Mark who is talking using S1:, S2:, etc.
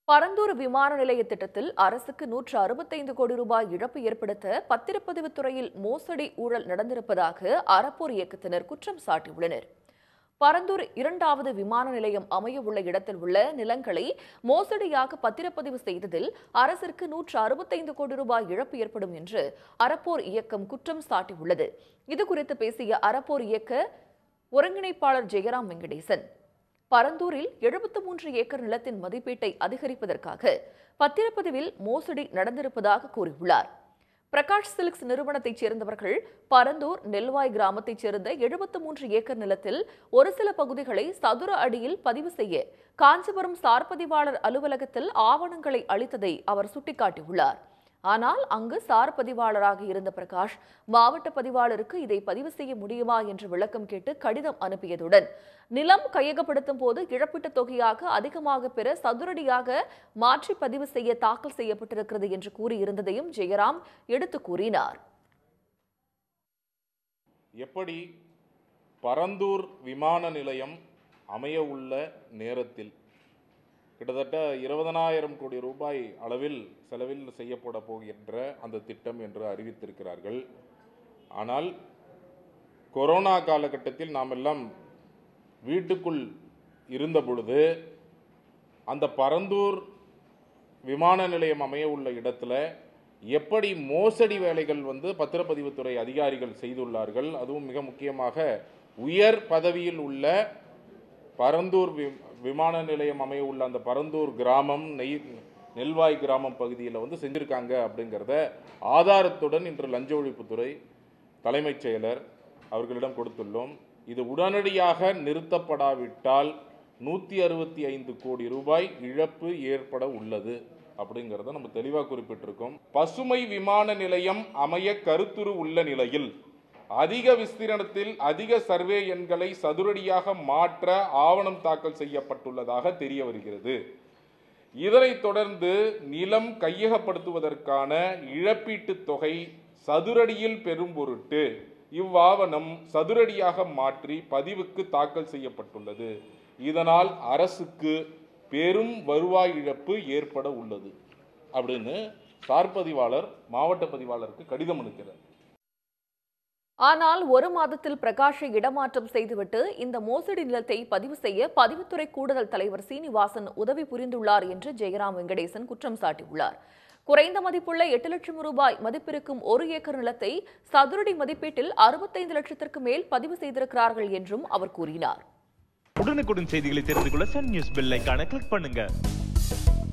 S1: பரந்தூர் விமான நிலைய திட்டத்தில் அரசுக்கு நூற்று அறுபத்தைந்து கோடி ரூபாய் இழப்பு ஏற்படுத்த பத்திரப்பதிவுத் துறையில் மோசடி ஊழல் நடந்திருப்பதாக அறப்போர் இயக்கத்தினர் குற்றம் சாட்டியுள்ளனர் பரந்தூர் இரண்டாவது விமான நிலையம் அமைய உள்ள இடத்தில் உள்ள நிலங்களை மோசடியாக பத்திரப்பதிவு செய்ததில் அரசிற்கு நூற்று அறுபத்தைந்து கோடி ரூபாய் இழப்பு ஏற்படும் என்று அறப்போர் இயக்கம் குற்றம் சாட்டியுள்ளது இதுகுறித்து பேசிய அறப்போர் இயக்க ஒருங்கிணைப்பாளர் ஜெயராம் வெங்கடேசன் பரந்தூரில் எழுபத்து மூன்று ஏக்கர் நிலத்தின் மதிப்பீட்டை அதிகரிப்பதற்காக பத்திரப்பதிவில் மோசடி நடந்திருப்பதாக கூறியுள்ளார் பிரகாஷ் சில்க்ஸ் நிறுவனத்தைச் சேர்ந்தவர்கள் பரந்தூர் நெல்வாய் கிராமத்தைச் சேர்ந்த எழுபத்து மூன்று ஏக்கர் நிலத்தில் ஒரு சில பகுதிகளை சதுர அடியில் பதிவு செய்ய காஞ்சிபுரம் சார்பதிவாளர் அலுவலகத்தில் ஆவணங்களை அளித்ததை அவர் சுட்டிக்காட்டியுள்ளார் ஆனால் அங்கு சார் பதிவாளராக இருந்த பிரகாஷ் மாவட்ட பதிவாளருக்கு இதை பதிவு செய்ய முடியுமா என்று விளக்கம் கேட்டு கடிதம் அனுப்பியதுடன் நிலம் கையகப்படுத்தும் போது இழப்பீட்டுத் தொகையாக அதிகமாக பெற சதுரடியாக மாற்றி பதிவு செய்ய தாக்கல் செய்யப்பட்டிருக்கிறது என்று கூறியிருந்ததையும் ஜெயராம் எடுத்து கூறினார்
S2: எப்படி பரந்தூர் விமான நிலையம் அமைய உள்ள நேரத்தில் கிட்டத்தட்ட இருபதனாயிரம் கோடி ரூபாய் அளவில் செலவில் செய்யப்பட போகின்ற அந்த திட்டம் என்று அறிவித்திருக்கிறார்கள் ஆனால் கொரோனா காலகட்டத்தில் நாம் எல்லாம் வீட்டுக்குள் இருந்த பொழுது அந்த பரந்தூர் விமான நிலையம் அமைய உள்ள இடத்துல எப்படி மோசடி வேலைகள் வந்து பத்திரப்பதிவுத்துறை அதிகாரிகள் செய்துள்ளார்கள் அதுவும் மிக முக்கியமாக உயர் பதவியில் உள்ள பரந்தூர் வி- விமான நிலையம் அமைய உள்ள அந்த பரந்தூர் கிராமம் நெய் நெல்வாய் கிராமம் பகுதியில் வந்து செஞ்சுருக்காங்க அப்படிங்கிறத ஆதாரத்துடன் இன்று லஞ்ச ஒழிப்புத்துறை தலைமைச் செயலர் அவர்களிடம் கொடுத்துள்ளோம் இது உடனடியாக நிறுத்தப்படாவிட்டால் நூற்றி அறுபத்தி ஐந்து கோடி ரூபாய் இழப்பு ஏற்பட உள்ளது அப்படிங்கிறத நம்ம தெளிவாக குறிப்பிட்டிருக்கோம் பசுமை விமான நிலையம் அமைய கருத்துரு உள்ள நிலையில் அதிக விஸ்தீரணத்தில் அதிக சர்வே எண்களை சதுரடியாக மாற்ற ஆவணம் தாக்கல் செய்யப்பட்டுள்ளதாக தெரிய வருகிறது இதனைத் தொடர்ந்து நிலம் கையகப்படுத்துவதற்கான இழப்பீட்டுத் தொகை சதுரடியில் பெறும் பொருட்டு இவ்வாவணம் சதுரடியாக மாற்றி பதிவுக்கு தாக்கல் செய்யப்பட்டுள்ளது இதனால் அரசுக்கு பெரும் வருவாய் இழப்பு ஏற்பட உள்ளது அப்படின்னு சார் பதிவாளர் மாவட்ட பதிவாளருக்கு கடிதம் அனுக்கிறார்
S1: ஆனால் ஒரு மாதத்தில் பிரகாஷை இடமாற்றம் செய்துவிட்டு இந்த மோசடி நிலத்தை பதிவு செய்ய பதிவுத்துறை கூடுதல் தலைவர் சீனிவாசன் உதவி புரிந்துள்ளார் என்று ஜெயராம் வெங்கடேசன் குற்றம் சாட்டியுள்ளார் குறைந்த மதிப்புள்ள எட்டு லட்சம் ரூபாய் மதிப்பிருக்கும் ஒரு ஏக்கர் நிலத்தை சதுரடி மதிப்பீட்டில் அறுபத்தைந்து லட்சத்திற்கு மேல் பதிவு செய்திருக்கிறார்கள் என்றும் அவர் கூறினார்
S3: உடனுக்குடன் செய்திகளை தெரிந்து கொள்ள சன் நியூஸ் பெல் ஐகானை கிளிக் பண்ணுங்க